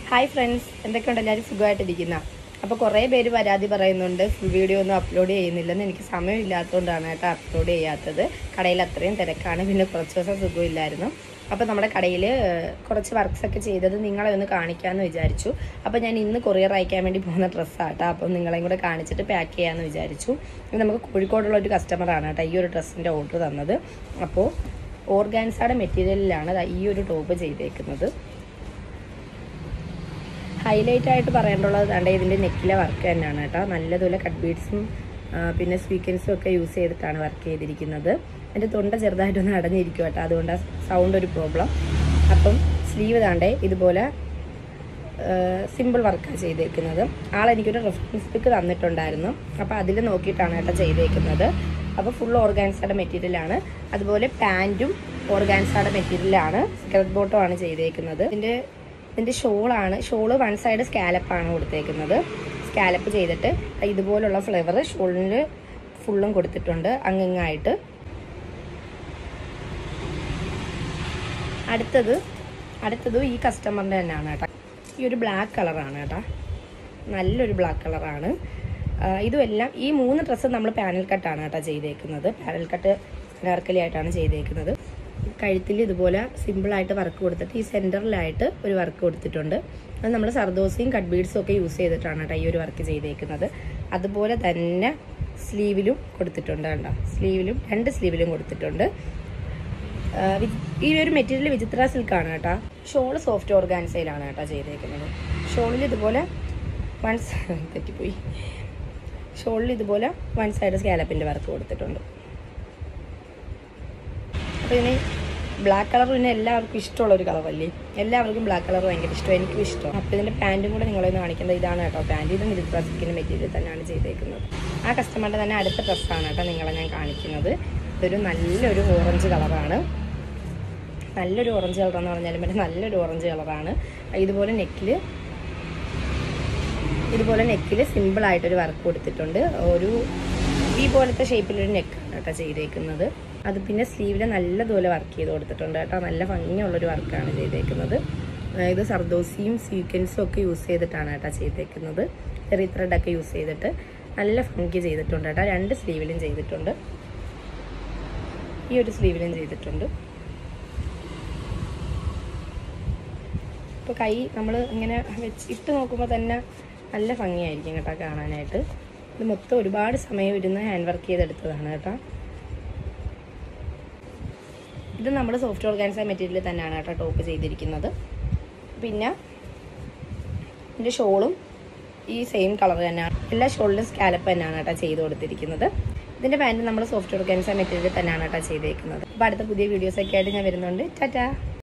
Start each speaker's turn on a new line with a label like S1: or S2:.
S1: hi friends എന്തൊക്കെയുണ്ട് എല്ലാവരും സുഖമായിട്ടിരിക്കുന്ന അപ്പോൾ കുറേ പേര് പരാതി പറയുന്നുണ്ട് ഫുൾ വീഡിയോ ഒന്നും അപ്ലോഡ് ചെയ്യുന്നില്ലെന്ന് എനിക്ക് സമയമില്ലാത്തതുകൊണ്ടാണ് കേട്ടോ അപ്ലോഡ് ചെയ്യാത്തത് കടയിൽ അത്രയും തിരക്കാണ് പിന്നെ കുറച്ച് ദിവസം സുഖമില്ലായിരുന്നു അപ്പോൾ നമ്മുടെ കടയിൽ കുറച്ച് വർക്ക്സ് ഒക്കെ ചെയ്തത് നിങ്ങളെ ഒന്ന് കാണിക്കാമെന്ന് വിചാരിച്ചു അപ്പോൾ ഞാൻ ഇന്ന് കൊറിയർ അയക്കാൻ വേണ്ടി പോകുന്ന ഡ്രസ്സാണ് കേട്ടോ അപ്പോൾ നിങ്ങളെയും കൂടെ കാണിച്ചിട്ട് പാക്ക് ചെയ്യാമെന്ന് വിചാരിച്ചു ഇത് നമുക്ക് കോഴിക്കോടുള്ള ഒരു കസ്റ്റമറാണ് കേട്ടോ ഈ ഒരു ഡ്രസ്സിൻ്റെ ഓർഡർ തന്നത് അപ്പോൾ ഓർഗാൻസയുടെ മെറ്റീരിയലിലാണ് ദാ ഈ ഒരു ടോപ്പ് ചെയ്തേക്കുന്നത് ഹൈലൈറ്റ് ആയിട്ട് പറയേണ്ടുള്ളത് കണ്ട ഇതിൻ്റെ നെക്കിലെ വർക്ക് തന്നെയാണ് കേട്ടോ നല്ലതുപോലെ കട്ട് ബീഡ്സും പിന്നെ സ്വീക്കൻസും ഒക്കെ യൂസ് ചെയ്തിട്ടാണ് വർക്ക് ചെയ്തിരിക്കുന്നത് എൻ്റെ തൊണ്ട ചെറുതായിട്ടൊന്ന് അടഞ്ഞിരിക്കും കേട്ടോ അതുകൊണ്ട് സൗണ്ട് ഒരു പ്രോബ്ലം അപ്പം സ്ലീവ് താണ്ടേ ഇതുപോലെ സിമ്പിൾ വർക്കാണ് ചെയ്തേക്കുന്നത് ആളെനിക്കൊരു റെഫറൻസ് ബുക്ക് തന്നിട്ടുണ്ടായിരുന്നു അപ്പോൾ അതിൽ നോക്കിയിട്ടാണ് കേട്ടോ ചെയ്തേക്കുന്നത് അപ്പോൾ ഫുൾ ഓർഗാൻസയുടെ മെറ്റീരിയലാണ് അതുപോലെ പാൻറ്റും ഓർഗാൻസയുടെ മെറ്റീരിയലാണ് സ്കർട്ട് ബോട്ടും ആണ് ചെയ്തേക്കുന്നത് ഇതിൻ്റെ ഇതിൻ്റെ ഷോളാണ് ഷോള് വൺ സൈഡ് സ്കാലപ്പാണ് കൊടുത്തേക്കുന്നത് സ്കാലപ്പ് ചെയ്തിട്ട് ഇതുപോലുള്ള ഫ്ലേവർ ഷോളിന് ഫുള്ളും കൊടുത്തിട്ടുണ്ട് അങ്ങിങ്ങായിട്ട് അടുത്തത് അടുത്തത് ഈ കസ്റ്റമറിൻ്റെ തന്നെയാണ് കേട്ടോ ഈ ഒരു ബ്ലാക്ക് കളറാണ് കേട്ടോ നല്ലൊരു ബ്ലാക്ക് കളറാണ് ഇതും എല്ലാം ഈ മൂന്ന് ഡ്രസ്സ് നമ്മൾ പാനൽ കട്ടാണ് കേട്ടോ ചെയ്തേക്കുന്നത് പാനൽ കട്ട് അനാർക്കലി ആയിട്ടാണ് ചെയ്തേക്കുന്നത് കഴുത്തിൽ ഇതുപോലെ സിമ്പിളായിട്ട് വർക്ക് കൊടുത്തിട്ട് ഈ സെൻറ്ററിലായിട്ട് ഒരു വർക്ക് കൊടുത്തിട്ടുണ്ട് അത് നമ്മൾ സർദോസയും കട്ട് ബീഡ്സും ഒക്കെ യൂസ് ചെയ്തിട്ടാണ് കേട്ടോ ഈ ഒരു വർക്ക് ചെയ്തേക്കുന്നത് അതുപോലെ തന്നെ സ്ലീവിലും കൊടുത്തിട്ടുണ്ട് കണ്ടോ സ്ലീവിലും രണ്ട് സ്ലീവിലും കൊടുത്തിട്ടുണ്ട് ഈ ഒരു മെറ്റീരിയൽ വിചിത്ര സിൽക്കാണ് കേട്ടോ ഷോള് സോഫ്റ്റ് ഓർഗാൻസയിലാണ് കേട്ടോ ചെയ്തേക്കുന്നത് ഷോളിൽ ഇതുപോലെ വൺ തെറ്റിപ്പോയി ഷോളിൽ ഇതുപോലെ വൺ സൈഡ് സ്കാലപ്പിൻ്റെ വർക്ക് കൊടുത്തിട്ടുണ്ട് അപ്പോൾ ഇതിന് ബ്ലാക്ക് കളർ പിന്നെ എല്ലാവർക്കും ഇഷ്ടമുള്ള ഒരു കളറല്ലേ എല്ലാവർക്കും ബ്ലാക്ക് കളർ ഭയങ്കര ഇഷ്ടം എനിക്കും ഇഷ്ടം അപ്പോൾ ഇതിൻ്റെ പാൻറ്റും കൂടെ നിങ്ങളൊന്ന് കാണിക്കുന്നത് ഇതാണ് കേട്ടോ പാൻറ്റ് ഇത് മിഡിൽ സിൽക്കിൻ്റെ മെറ്റീരിയൽ തന്നെയാണ് ചെയ്തേക്കുന്നത് ആ കസ്റ്റമറുടെ തന്നെ അടുത്ത ഡ്രസ്സാണ് കേട്ടോ നിങ്ങളെ ഞാൻ കാണിക്കുന്നത് ഇതൊരു നല്ലൊരു ഓറഞ്ച് കളറാണ് നല്ലൊരു ഓറഞ്ച് കളർ എന്ന് പറഞ്ഞാലും പറ്റും നല്ലൊരു ഓറഞ്ച് കളറാണ് ഇതുപോലെ നെക്കിൽ ഇതുപോലെ നെക്കിൽ സിമ്പിളായിട്ടൊരു വർക്ക് കൊടുത്തിട്ടുണ്ട് ഒരു ഈ പോലത്തെ ഷേപ്പിലൊരു നെക്കാണ് കേട്ടോ ചെയ്തേക്കുന്നത് അത് പിന്നെ സ്ലീവിൽ നല്ലതുപോലെ വർക്ക് ചെയ്ത് കൊടുത്തിട്ടുണ്ട് കേട്ടോ നല്ല ഭംഗിയുള്ളൊരു വർക്കാണ് ചെയ്തേക്കുന്നത് ഇത് സർദോസിയും സീക്വൻസും ഒക്കെ യൂസ് ചെയ്തിട്ടാണ് കേട്ടോ ചെയ്തേക്കുന്നത് ചെറിയ ത്രെഡൊക്കെ യൂസ് ചെയ്തിട്ട് നല്ല ഭംഗി ചെയ്തിട്ടുണ്ട് കേട്ടോ രണ്ട് സ്ലീവിലും ചെയ്തിട്ടുണ്ട് ഈ ഒരു സ്ലീവിലും ചെയ്തിട്ടുണ്ട് ഇപ്പോൾ കൈ നമ്മൾ ഇങ്ങനെ വെച്ച് ഇട്ട് നോക്കുമ്പോൾ തന്നെ നല്ല ഭംഗിയായിരിക്കും കേട്ടോ കാണാനായിട്ട് ഇത് മൊത്തം ഒരുപാട് സമയം ഇരുന്ന് ഹാൻഡ് വർക്ക് ചെയ്തെടുത്തതാണ് കേട്ടോ ഇത് നമ്മൾ സോഫ്റ്റ് ഓർഗാൻസ മെറ്റീരിയൽ തന്നെയാണ് കേട്ടോ ടോപ്പ് ചെയ്തിരിക്കുന്നത് പിന്നെ ഇതിൻ്റെ ഷോളും ഈ സെയിം കളർ തന്നെയാണ് എല്ലാ ഷോളിലും സ്കാലപ്പ് തന്നെയാണ് കേട്ടോ ചെയ്ത് കൊടുത്തിരിക്കുന്നത് ഇതിൻ്റെ പാൻറ്റ് നമ്മൾ സോഫ്റ്റ് ഓർഗാൻസ മെറ്റീരിയൽ തന്നെയാണ് കേട്ടോ ചെയ്തേക്കുന്നത് അപ്പോൾ അടുത്ത പുതിയ വീഡിയോസൊക്കെ ആയിട്ട് ഞാൻ വരുന്നുണ്ട് ടാറ്റാ